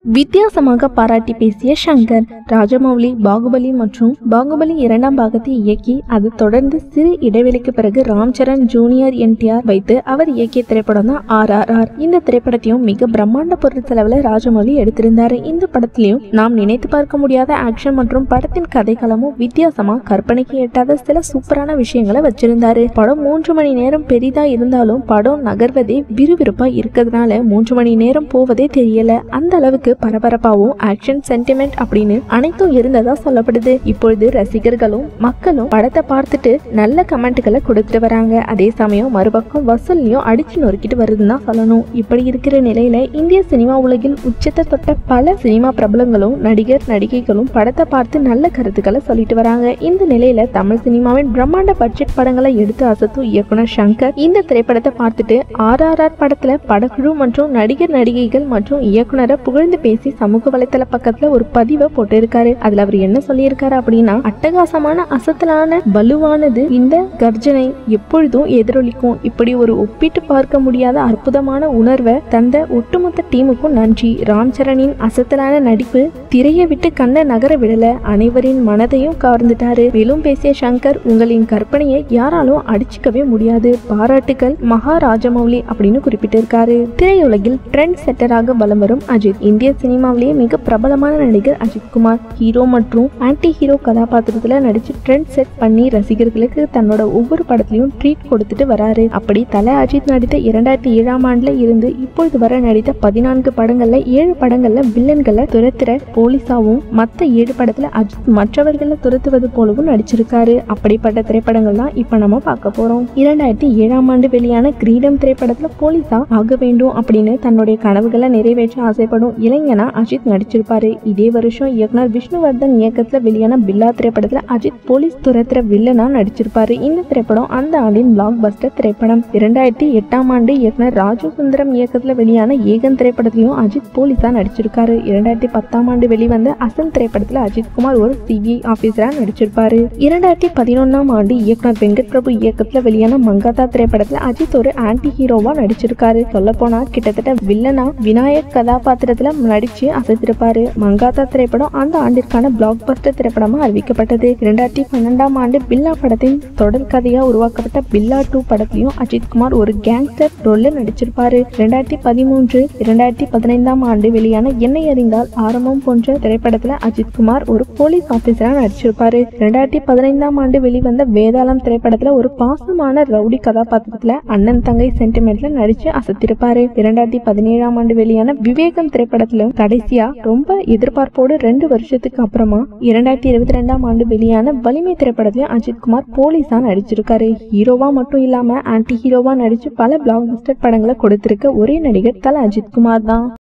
வித்தியாசமாக பாராட்டி பேசிய சங்கர் ராஜமௌலி பாகுபலி மற்றும் பாகுபலி இரண்டாம் பாகத்தை இயக்கி அது தொடர்ந்து சிறு இடைவெளிக்கு பிறகு ராம் சரண் ஜூனியர் என்டிஆர் வைத்து அவர் இயக்கிய திரைப்படம் தான் ஆர் ஆர் ஆர் இந்த திரைப்படத்தையும் மிக பிரம்மாண்ட பொருள் செலவுல ராஜமௌலி எடுத்திருந்தாரு இந்த படத்திலையும் நாம் நினைத்து பார்க்க முடியாத ஆக்ஷன் மற்றும் படத்தின் கதைக்களமும் வித்தியாசமா கற்பனைக்கு எட்டாத சில சூப்பரான விஷயங்களை வச்சிருந்தாரு படம் மூன்று மணி நேரம் பெரிதா இருந்தாலும் படம் நகர்வதே விறுவிறுப்பா இருக்கிறதுனால மூன்று மணி நேரம் போவதே தெரியல அந்த அளவுக்கு பரபரப்பாவும் ஆக்ஷன் சென்டிமெண்ட் அப்படின்னு அனைத்தும் இருந்ததா சொல்லப்படுது இப்பொழுது ரசிகர்களும் மக்களும் படத்தை பார்த்துட்டு நல்ல கமெண்ட்களை கொடுத்துட்டு வராங்க அதே சமயம் மறுபக்கம் வசூல்லையும் அடிச்சு நொறுக்கிட்டு வருதுன்னு தான் சொல்லணும் இப்படி இருக்கிற நிலையில இந்திய சினிமா உலகில் உச்சத்தை தொட்ட பல சினிமா பிரபலங்களும் நடிகர் நடிகைகளும் படத்தை பார்த்து நல்ல கருத்துக்களை சொல்லிட்டு வராங்க இந்த நிலையில தமிழ் சினிமாவின் பிரம்மாண்ட பட்ஜெட் படங்களை எடுத்து அசத்தும் இயக்குனர் சங்கர் இந்த திரைப்படத்தை பார்த்துட்டு ஆர் ஆர் ஆர் படத்துல படக்குழு மற்றும் நடிகர் நடிகைகள் மற்றும் இயக்குனரை புகழ்ந்து பேசி சமூக வலைத்தள பக்கத்துல ஒரு பதிவை போட்டிருக்காரு அதுல அவர் என்ன சொல்லியிருக்காரு அப்படின்னா அட்டகாசமான அசத்தலான வலுவானது இந்த கர்ஜனை எப்பொழுதும் எதிரொலிக்கும் இப்படி ஒரு ஒப்பிட்டு பார்க்க முடியாத அற்புதமான உணர்வை தந்த ஒட்டுமொத்த டீமுக்கும் நன்றி ராம் சரணின் அசத்தலான நடிப்பு திரையை விட்டு கண்ண நகர விடல அனைவரின் மனதையும் கவர்ந்துட்டாரு மேலும் பேசிய சங்கர் உங்களின் கற்பனையை யாராலும் அடிச்சுக்கவே முடியாது பாராட்டுகள் மகா ராஜமௌலி அப்படின்னு குறிப்பிட்டிருக்காரு திரையுலகில் ட்ரெண்ட் செட்டராக வலம் வரும் அஜித் இந்திய சினிமாவிலேயே மிக பிரபலமான நடிகர் அஜித் குமார் ஹீரோ மற்றும் ஆன்டி ஹீரோ கதாபாத்திரத்துல நடிச்சு ட்ரெண்ட் செட் பண்ணி ரசிகர்களுக்கு தன்னோட ஒவ்வொரு படத்திலையும் ட்ரீட் கொடுத்துட்டு வராரு அப்படி தலை அஜித் நடித்த இரண்டாயிரத்தி ஏழாம் ஆண்டுல இருந்து இப்பொழுது வர நடித்த பதினான்கு படங்கள்ல ஏழு படங்கள்ல வில்லன்களை துரத்துற போலீஸாவும் மத்த ஏழு படத்துல அஜித் மற்றவர்களை துரத்துவது போலவும் நடிச்சிருக்காரு அப்படிப்பட்ட திரைப்படங்கள் தான் இப்ப நம்ம பார்க்க போறோம் இரண்டாயிரத்தி ஏழாம் ஆண்டு வெளியான கிரீடம் திரைப்படத்துல போலீஸா ஆக வேண்டும் அப்படின்னு தன்னுடைய கனவுகளை நிறைவேற்ற ஆசைப்படும் இளைஞனா அஜித் நடிச்சிருப்பாரு இதே வருஷம் இயக்குனர் விஷ்ணுவர்தன் இயக்கத்துல வெளியான பில்லா திரைப்படத்துல அஜித் போலீஸ் துரத்துற வில்லனா நடிச்சிருப்பாரு இந்த திரைப்படம் அந்த ஆண்டின் பிளாக் பஸ்டர் திரைப்படம் இரண்டாயிரத்தி எட்டாம் ஆண்டு இயக்குனர் ராஜு சுந்தரம் இயக்கத்துல வெளியான ஏகன் திரைப்படத்திலையும் அஜித் போலீஸா நடிச்சிருக்காரு இரண்டாயிரத்தி பத்தாம் ஆண்டு வெளிவந்த அசல் திரைப்படத்துல அஜித் குமார் ஒரு சிபிஐ ஆபீசரா நடிச்சிருப்பாரு இரண்டாயிரத்தி பதினொன்னாம் ஆண்டு இயக்குனர் வெங்கட் பிரபு இயக்கத்துல வெளியான மங்காத்தா திரைப்படத்துல அஜித் ஒரு ஆன்டி ஹீரோவா நடிச்சிருக்காரு சொல்ல போனா கிட்டத்தட்ட வில்லனா விநாயக் கதாபாத்திரத்துல நடிச்சு அசைத்திருப்பாரு மங்காத்தா திரைப்படம் அந்த ஆண்டிற்கான பிளாக் பஸ்டர் திரைப்படமா அறிவிக்கப்பட்டது இரண்டாயிரத்தி பன்னெண்டாம் ஆண்டு பில்லா படத்தின் தொடர் கதையா உருவாக்கப்பட்ட பில்லா டூ படத்திலையும் அஜித் குமார் ஒரு கேங்ஸ்டர் ரோல்ல நடிச்சிருப்பாரு இரண்டாயிரத்தி பதிமூன்று இரண்டாயிரத்தி பதினைந்தாம் ஆண்டு வெளியான என்னை அறிந்தால் ஆரம்பம் போன்ற திரைப்படத்துல அஜித் குமார் ஒரு போலீஸ் ஆபீசரா நடிச்சிருப்பாரு இரண்டாயிரத்தி பதினைந்தாம் ஆண்டு வெளிவந்த வேதாளம் திரைப்படத்துல ஒரு பாசமான ரவுடி கதாபாத்திரத்துல அண்ணன் தங்கை சென்டிமெண்ட்ல நடிச்சு அசத்திருப்பாரு இரண்டாயிரத்தி பதினேழாம் ஆண்டு வெளியான விவேகம் திரைப்படத்திலும் கடைசியா ரொம்ப எதிர்பார்ப்போடு ரெண்டு வருஷத்துக்கு அப்புறமா இரண்டாயிரத்தி இருபத்தி ரெண்டாம் ஆண்டு வெளியான வலிமை திரைப்படத்திலும் அஜித் குமார் போலீஸா நடிச்சிருக்காரு ஹீரோவா மட்டும் இல்லாம ஆன்டி ஹீரோவா நடிச்சு பல பிளாக் பஸ்டர் படங்களை கொடுத்திருக்க ஒரே நடிகர் தல அஜித் குமார் தான்